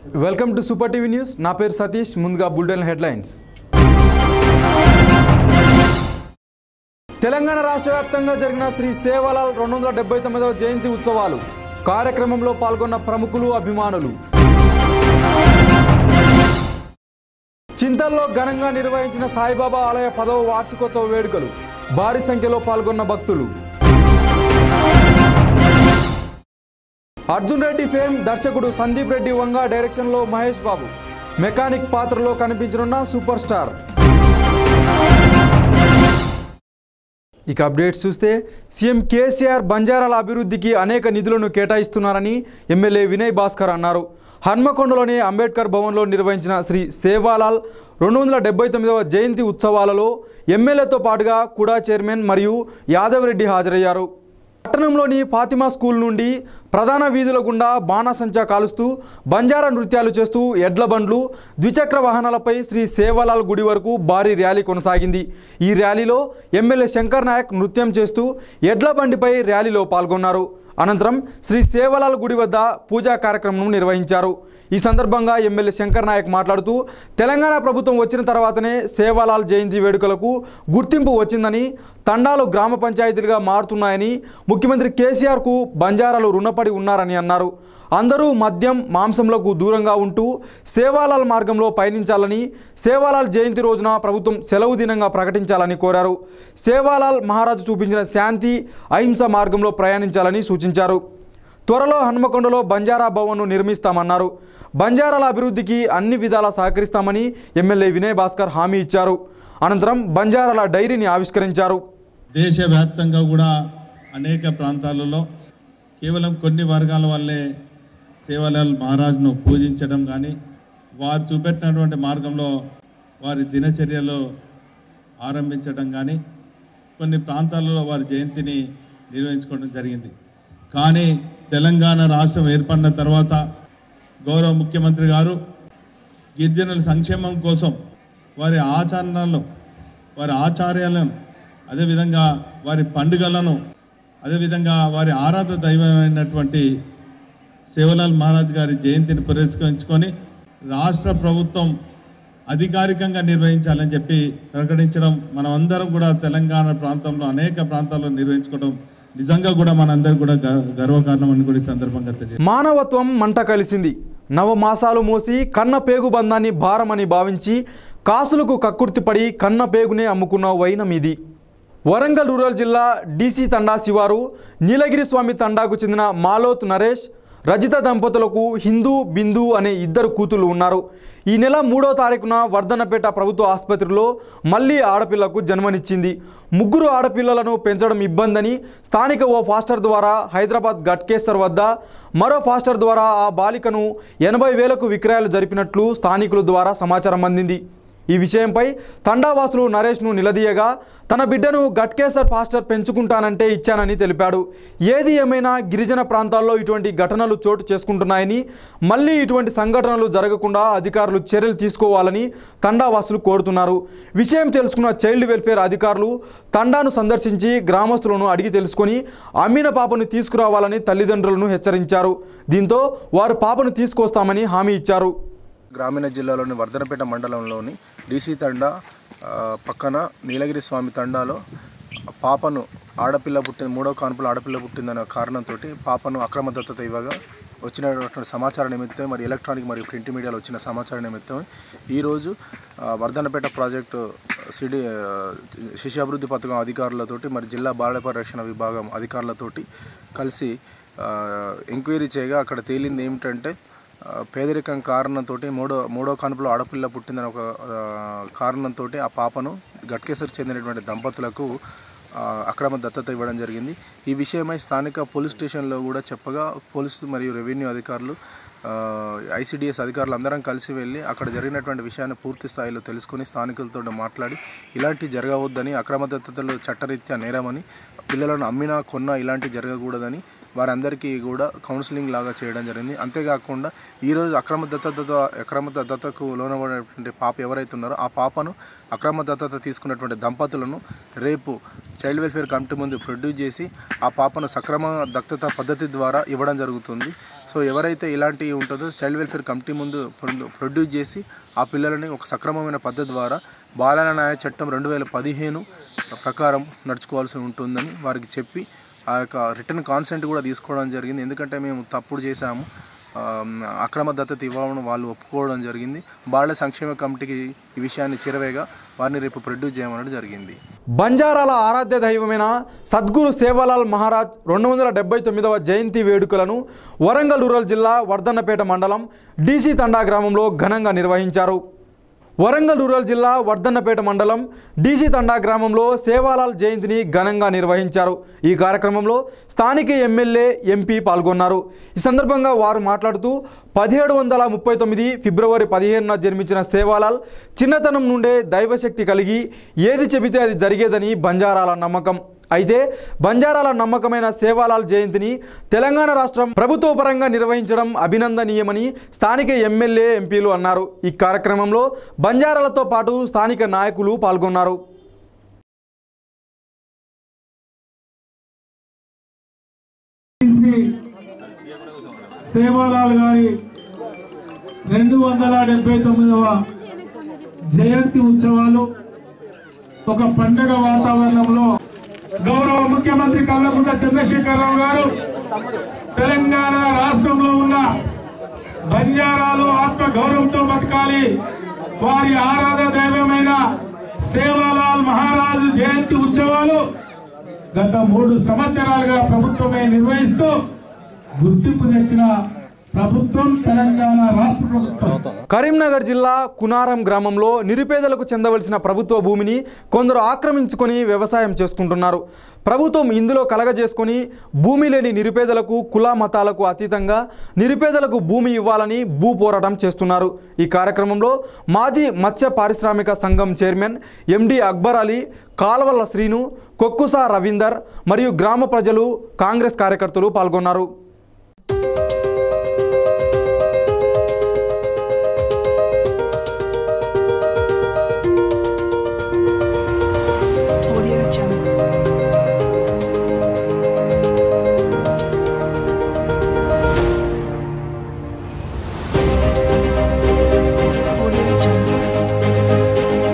Welcome to super TV news నా పేరు సతీష్ ముందుగా బుల్టెన్ హెడ్లైన్స్ తెలంగాణ రాష్ట్ర వ్యాప్తంగా జరిగిన శ్రీ సేవలాల్ రెండు వందల డెబ్బై తొమ్మిదవ జయంతి ఉత్సవాలు కార్యక్రమంలో పాల్గొన్న ప్రముఖులు అభిమానులు చింతల్లో ఘనంగా నిర్వహించిన సాయిబాబా ఆలయ పదవ వార్షికోత్సవ వేడుకలు భారీ సంఖ్యలో పాల్గొన్న భక్తులు అర్జున్ రెడ్డి ఫేమ్ దర్శకుడు సందీప్ రెడ్డి వంగ డైరెక్షన్లో మహేష్ బాబు మెకానిక్ పాత్రలో కనిపించనున్న సూపర్ స్టార్ ఇక అప్డేట్స్ చూస్తే సీఎం కేసీఆర్ బంజారాల అభివృద్ధికి అనేక నిధులను కేటాయిస్తున్నారని ఎమ్మెల్యే వినయ్ భాస్కర్ అన్నారు హన్మకొండలోని అంబేద్కర్ భవన్లో నిర్వహించిన శ్రీ సేవాలాల్ రెండు వందల డెబ్బై తొమ్మిదవ జయంతి ఉత్సవాలలో ఎమ్మెల్యేతో పాటుగా కుడా చైర్మన్ మరియు యాదవ్ రెడ్డి హాజరయ్యారు పట్టణంలోని ఫాతిమా స్కూల్ నుండి ప్రధాన వీధుల గుండా బాణాసంచా కాలుస్తూ బంజారా నృత్యాలు చేస్తూ ఎడ్ల బండ్లు ద్విచక్ర వాహనాలపై శ్రీ సేవాలాల్ గుడి వరకు భారీ ర్యాలీ కొనసాగింది ఈ ర్యాలీలో ఎమ్మెల్యే శంకర్ నాయక్ నృత్యం చేస్తూ ఎడ్ల బండిపై ర్యాలీలో పాల్గొన్నారు అనంతరం శ్రీ సేవలాల్ గుడి వద్ద పూజా కార్యక్రమం నిర్వహించారు ఈ సందర్భంగా ఎమ్మెల్యే శంకర్ నాయక్ మాట్లాడుతూ తెలంగాణ ప్రభుత్వం వచ్చిన తర్వాతనే సేవాలాల్ జయంతి వేడుకలకు గుర్తింపు వచ్చిందని తండాలు గ్రామ పంచాయతీలుగా మారుతున్నాయని ముఖ్యమంత్రి కేసీఆర్కు బంజారాలు రుణపడి ఉన్నారని అన్నారు అందరూ మద్యం మాంసంలకు దూరంగా ఉంటూ సేవాలాల్ మార్గంలో పయనించాలని సేవాలాల్ జయంతి రోజున ప్రభుత్వం సెలవు దినంగా ప్రకటించాలని కోరారు సేవాలాల్ మహారాజు చూపించిన శాంతి అహింస మార్గంలో ప్రయాణించాలని సూచించారు త్వరలో హన్మకొండలో బంజారా భవన్ను నిర్మిస్తామన్నారు బంజారాల అభివృద్ధికి అన్ని విధాలా సహకరిస్తామని ఎమ్మెల్యే వినయ్ భాస్కర్ హామీ ఇచ్చారు అనంతరం బంజారాల డైరీని ఆవిష్కరించారు దేశవ్యాప్తంగా కూడా అనేక ప్రాంతాలలో కేవలం కొన్ని వర్గాల వల్లే సేవలాల్ మహారాజ్ను పూజించడం కానీ వారు చూపెట్టినటువంటి మార్గంలో వారి దినచర్యలు ఆరంభించడం కానీ కొన్ని ప్రాంతాలలో వారి జయంతిని నిర్వహించుకోవడం జరిగింది కానీ తెలంగాణ రాష్ట్రం ఏర్పడిన తర్వాత గౌరవ ముఖ్యమంత్రి గారు గిరిజనుల సంక్షేమం కోసం వారి ఆచరణలో వారి ఆచార్యాలను అదేవిధంగా వారి పండుగలను అదేవిధంగా వారి ఆరాధ దైవమైనటువంటి సేవలాల్ మహారాజ్ గారి జయంతిని పురస్కరించుకొని రాష్ట్ర ప్రభుత్వం అధికారికంగా నిర్వహించాలని చెప్పి ప్రకటించడం మనం అందరం కూడా తెలంగాణ ప్రాంతంలో అనేక ప్రాంతాల్లో నిర్వహించుకోవడం నిజంగా కూడా మనందరం కూడా గ- గర్వకారణం అని కూడా ఈ సందర్భంగా తెలియదు మానవత్వం మంట కలిసింది నవమాసాలు మోసి కన్న పేగు బంధాన్ని భారమని భావించి కాసులకు కక్కుర్తిపడి కన్న పేగునే అమ్ముకున్న వైనం ఇది వరంగల్ రూరల్ జిల్లా డీసీ తండా శివారు నీలగిరి స్వామి తండాకు చెందిన మాలోత్ నరేష్ రజిత దంపతులకు హిందూ బిందు అనే ఇద్దరు కూతుళ్ళు ఉన్నారు ఈ నెల మూడో తారీఖున వర్ధనపేట ప్రభుత్వ ఆసుపత్రిలో మళ్ళీ ఆడపిల్లకు జన్మనిచ్చింది ముగ్గురు ఆడపిల్లలను పెంచడం ఇబ్బందని స్థానిక ఓ ఫాస్టర్ ద్వారా హైదరాబాద్ గట్కేసర్ వద్ద మరో ఫాస్టర్ ద్వారా ఆ బాలికను ఎనభై వేలకు విక్రయాలు జరిపినట్లు స్థానికుల ద్వారా సమాచారం అందింది ఈ విషయంపై తండావాసులు నరేష్ను నిలదీయగా తన బిడ్డను గట్కేసర్ ఫాస్టర్ పెంచుకుంటానంటే ఇచ్చానని తెలిపాడు ఏది ఏమైనా గిరిజన ప్రాంతాల్లో ఇటువంటి ఘటనలు చోటు చేసుకుంటున్నాయని మళ్ళీ ఇటువంటి సంఘటనలు జరగకుండా అధికారులు చర్యలు తీసుకోవాలని తండావాసులు కోరుతున్నారు విషయం తెలుసుకున్న చైల్డ్ వెల్ఫేర్ అధికారులు తండాను సందర్శించి గ్రామస్తులను అడిగి తెలుసుకొని అమ్మిన పాపను తీసుకురావాలని తల్లిదండ్రులను హెచ్చరించారు దీంతో వారు పాపను తీసుకొస్తామని హామీ ఇచ్చారు గ్రామీణ జిల్లాలోని వర్ధనపేట మండలంలోని డీసీ తండా ఆ, పక్కన నీలగిరి స్వామి తండాలో పాపను ఆడపిల్ల పుట్టింది మూడో కాన్పులో ఆడపిల్ల పుట్టిందనే కారణంతో పాపను అక్రమ దత్తత ఇవ్వగా వచ్చినటువంటి సమాచార నిమిత్తం మరి ఎలక్ట్రానిక్ మరియు ప్రింట్ మీడియాలో వచ్చిన సమాచార నిమిత్తం ఈరోజు ఆ, వర్ధనపేట ప్రాజెక్టు సిడి ఆ, శిశు అభివృద్ధి పథకం అధికారులతోటి మరి జిల్లా బాల పరిరక్షణ విభాగం అధికారులతోటి కలిసి ఆ, ఎంక్వైరీ చేయగా అక్కడ తేలింది ఏమిటంటే ఆ, పేదరికం కారణంతో మూడో మూడో కానుపులో ఆడపిల్ల పుట్టిందని ఒక కారణంతో ఆ పాపను గట్కేసరికి చెందినటువంటి దంపతులకు ఆ, అక్రమ దత్తత ఇవ్వడం జరిగింది ఈ విషయమై స్థానిక పోలీస్ స్టేషన్లో కూడా చెప్పగా పోలీసు మరియు రెవెన్యూ అధికారులు ఐసిడిఎస్ అధికారులు అందరం కలిసి వెళ్ళి అక్కడ జరిగినటువంటి విషయాన్ని పూర్తి స్థాయిలో తెలుసుకొని స్థానికులతో మాట్లాడి ఇలాంటి జరగవద్దని అక్రమ దత్తతలు చట్టరీత్యా నేరమని పిల్లలను అమ్మినా కొన్నా ఇలాంటి జరగకూడదని వారందరికీ కూడా కౌన్సిలింగ్ లాగా చేయడం జరిగింది అంతేకాకుండా ఈరోజు అక్రమ దత్తత అక్రమ దత్తతకు లోనబడినటువంటి పాప ఎవరైతే ఉన్నారో ఆ పాపను అక్రమ దత్తత తీసుకున్నటువంటి దంపతులను రేపు చైల్డ్ వెల్ఫేర్ కమిటీ ముందు ప్రొడ్యూస్ చేసి ఆ పాపను సక్రమ దత్తత పద్ధతి ద్వారా ఇవ్వడం జరుగుతుంది సో ఎవరైతే ఇలాంటివి ఉంటుందో చైల్డ్ వెల్ఫేర్ కమిటీ ముందు ప్రొ- ప్రొడ్యూస్ చేసి ఆ పిల్లలని ఒక సక్రమమైన పద్ధతి ద్వారా బాలల న్యాయ చట్టం రెండు వేల పదిహేను ప్రకారం నడుచుకోవాల్సి ఉంటుందని వారికి చెప్పి ఆ యొక్క రిటర్న్ కాన్సెంట్ కూడా తీసుకోవడం జరిగింది ఎందుకంటే మేము తప్పుడు చేశాము ఆ, అక్రమ దత్తత ఇవ్వడం వాళ్ళు ఒప్పుకోవడం జరిగింది బాల సంక్షేమ కమిటీకి ఈ విషయాన్ని చేరవేగా వారిని రేపు ప్రొడ్యూస్ చేయమనడం జరిగింది బంజారాల ఆరాధ్య దైవమైన సద్గురు సేవాలాల్ మహారాజ్ రెండు వందల డెబ్బై తొమ్మిదవ జయంతి వేడుకలను వరంగల్ రూరల్ జిల్లా వర్ధన్నపేట మండలం డీసీ తండా గ్రామంలో ఘనంగా నిర్వహించారు వరంగల్ రూరల్ జిల్లా వర్ధన్నపేట మండలం డీసీ తండా గ్రామంలో సేవాలాల్ జయంతిని ఘనంగా నిర్వహించారు ఈ కార్యక్రమంలో స్థానిక ఎమ్మెల్యే ఎంపీ పాల్గొన్నారు ఈ సందర్భంగా వారు మాట్లాడుతూ పదిహేడు వందల ముప్పై తొమ్మిది ఫిబ్రవరి పదిహేనున జన్మించిన సేవాలాల్ చిన్నతనం నుండే దైవశక్తి కలిగి ఏది చెబితే అది జరిగేదని బంజారాల నమ్మకం అయితే బంజారాల నమ్మకమైన సేవాలాల్ జయంతిని తెలంగాణ రాష్ట్రం ప్రభుత్వ పరంగా నిర్వహించడం అభినందనీయమని స్థానిక ఎమ్మెల్యే ఎంపీలు అన్నారు ఈ కార్యక్రమంలో బంజారాలతో పాటు స్థానిక నాయకులు పాల్గొన్నారు శ్రీ సేవాలాల్ గారి రెండు వందల డెబ్బై తొమ్మిదవ జయంతి ఉత్సవాలు ఒక పండగ వాతావరణంలో గౌరవ ముఖ్యమంత్రి కల్వకుంట్ల చంద్రశేఖరరావు గారు తెలంగాణ రాష్ట్రంలో ఉన్న బంజారాలు ఆత్మ గౌరవంతో బతకాలి వారి ఆరాధ దైవమైన సేవాలాల్ మహారాజు జయంతి ఉత్సవాలు గత మూడు సంవత్సరాలుగా ప్రభుత్వమే నిర్వహిస్తూ గుర్తింపు తెచ్చిన ప్రభుత్వం తెలంగాణ రాష్ట్ర ప్రభుత్వం కరీంనగర్ జిల్లా కునారం గ్రామంలో నిరుపేదలకు చెందవలసిన ప్రభుత్వ భూమిని కొందరు ఆక్రమించుకొని వ్యవసాయం చేసుకుంటున్నారు ప్రభుత్వం ఇందులో కలగజేసుకొని భూమి లేని నిరుపేదలకు కుల మతాలకు అతీతంగా నిరుపేదలకు భూమి ఇవ్వాలని భూ పోరాటం చేస్తున్నారు ఈ కార్యక్రమంలో మాజీ మత్స్య పారిశ్రామిక సంఘం చైర్మన్ ఎండి అక్బర్ అలీ కాల్వల్ల శ్రీను కొక్కుసా రవీందర్ మరియు గ్రామ ప్రజలు కాంగ్రెస్ కార్యకర్తలు పాల్గొన్నారు Audio Jungle. Audio Jungle.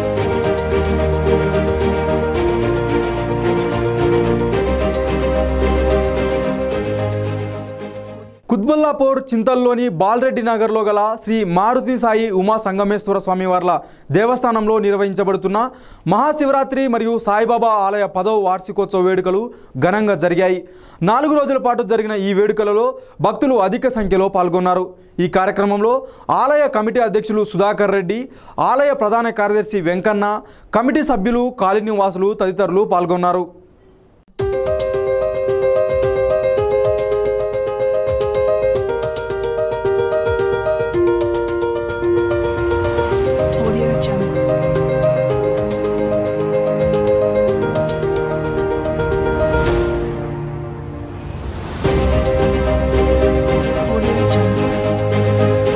Quthbullapur చింతల్లోని Balreddy నగర్లో గల శ్రీ మారుతి సాయి ఉమా సంగమేశ్వర స్వామివార్ల దేవస్థానంలో నిర్వహించబడుతున్న మహాశివరాత్రి మరియు సాయిబాబా ఆలయ పదవ వార్షికోత్సవ వేడుకలు ఘనంగా జరిగాయి నాలుగు రోజుల పాటు జరిగిన ఈ వేడుకలలో భక్తులు అధిక సంఖ్యలో పాల్గొన్నారు ఈ కార్యక్రమంలో ఆలయ కమిటీ అధ్యక్షులు సుధాకర్ రెడ్డి ఆలయ ప్రధాన కార్యదర్శి వెంకన్న కమిటీ సభ్యులు కాలనీవాసులు తదితరులు పాల్గొన్నారు Audio Jungle. Audio Jungle.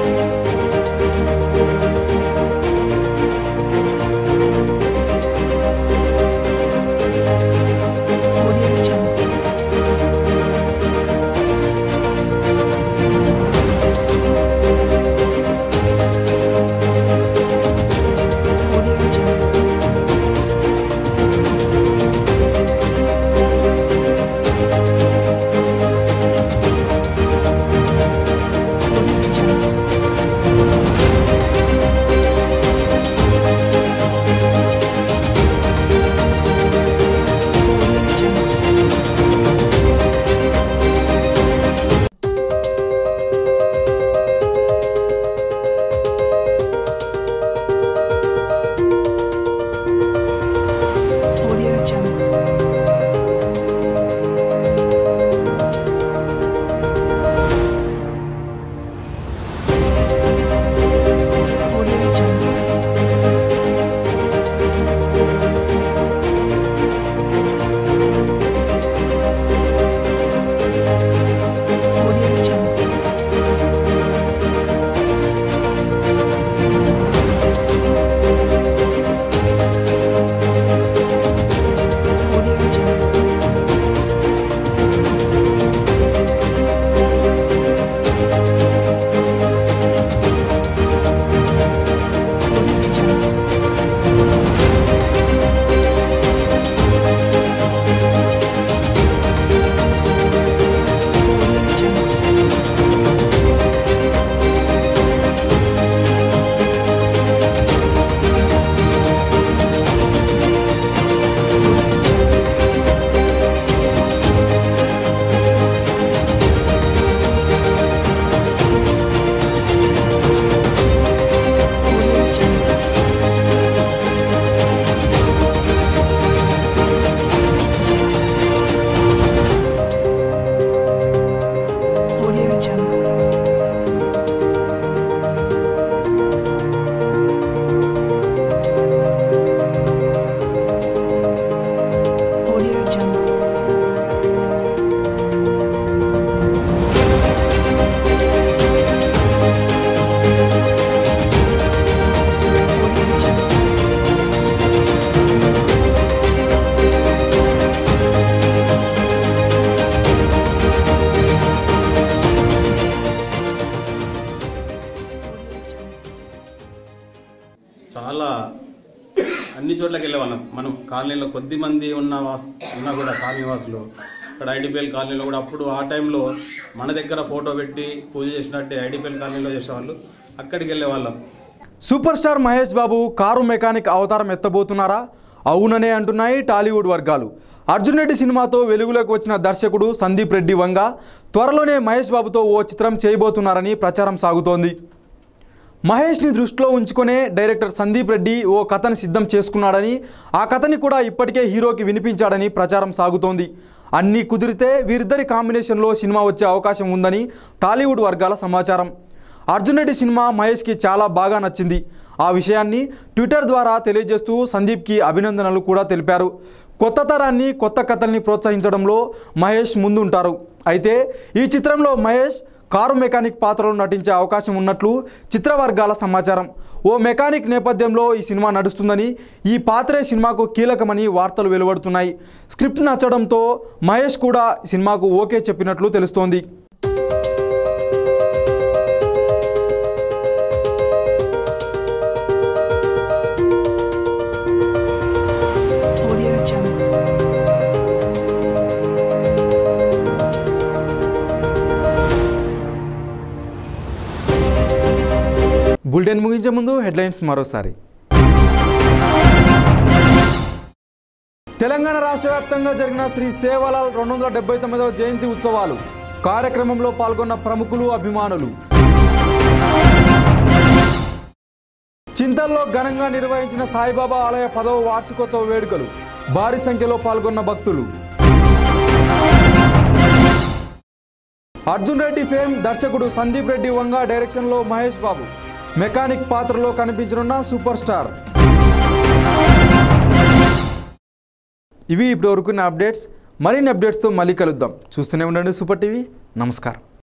కాలనీలో కొద్ది మంది ఉన్న వాస్ ఉన్నా కూడా కాలనీ వాసులు ఇక్కడ ఐడిపిఎల్ కాలనీలో కూడా అప్పుడు ఆ టైంలో మన దగ్గర ఫోటో పెట్టి పూజ చేసినట్టే ఐడిపిఎల్ కాలనీలో చేసేవాళ్ళు అక్కడికి వెళ్ళే వాళ్ళం super star Mahesh Babu car mechanic అవతారం ఎత్తబోతున్నారా అవుననే అంటున్నాయి టాలీవుడ్ వర్గాలు అర్జున్ రెడ్డి సినిమాతో వెలుగులోకి వచ్చిన దర్శకుడు సందీప్ రెడ్డి వంగ త్వరలోనే మహేష్ బాబుతో ఓ చిత్రం చేయబోతున్నారని ప్రచారం సాగుతోంది మహేష్ని దృష్టిలో ఉంచుకునే డైరెక్టర్ సందీప్ రెడ్డి ఓ కథని సిద్ధం చేసుకున్నాడని ఆ కథని కూడా ఇప్పటికే హీరోకి వినిపించాడని ప్రచారం సాగుతోంది అన్నీ కుదిరితే వీరిద్దరి కాంబినేషన్లో సినిమా వచ్చే అవకాశం ఉందని టాలీవుడ్ వర్గాల సమాచారం అర్జున్ రెడ్డి సినిమా మహేష్కి చాలా బాగా నచ్చింది ఆ విషయాన్ని ట్విట్టర్ ద్వారా తెలియజేస్తూ సందీప్కి అభినందనలు కూడా తెలిపారు కొత్త తరాన్ని కొత్త కథల్ని ప్రోత్సహించడంలో మహేష్ ముందుంటారు అయితే ఈ చిత్రంలో మహేష్ కారు మెకానిక్ పాత్రలో నటించే అవకాశం ఉన్నట్లు చిత్ర వర్గాల సమాచారం ఓ మెకానిక్ నేపథ్యంలో ఈ సినిమా నడుస్తుందని ఈ పాత్రే సినిమాకు కీలకమని వార్తలు వెలువడుతున్నాయి స్క్రిప్ట్ నచ్చడంతో మహేష్ కూడా సినిమాకు ఓకే చెప్పినట్లు తెలుస్తోంది Audio Jungle. బులెటిన్ ముగించే ముందు హెడ్లైన్స్ మరోసారి తెలంగాణ రాష్ట్ర వ్యాప్తంగా జరిగిన శ్రీ సేవలాల్ రెండు వందల డెబ్బై తొమ్మిదవ జయంతి ఉత్సవాలు కార్యక్రమంలో పాల్గొన్న ప్రముఖులు అభిమానులు చింతల్లో ఘనంగా నిర్వహించిన సాయిబాబా ఆలయ పదవ వార్షికోత్సవ వేడుకలు భారీ సంఖ్యలో పాల్గొన్న భక్తులు అర్జున్ రెడ్డి ఫేమ్ దర్శకుడు సందీప్ రెడ్డి వంగ డైరెక్షన్లో మహేష్ బాబు మెకానిక్ పాత్రలో కనిపించనున్న సూపర్ స్టార్ ఇవి ఇప్పుడు వరకున్న అప్డేట్స్ మరిన్ని అప్డేట్స్తో మళ్ళీ కలుద్దాం చూస్తూనే ఉండండి సూపర్ టీవీ నమస్కారం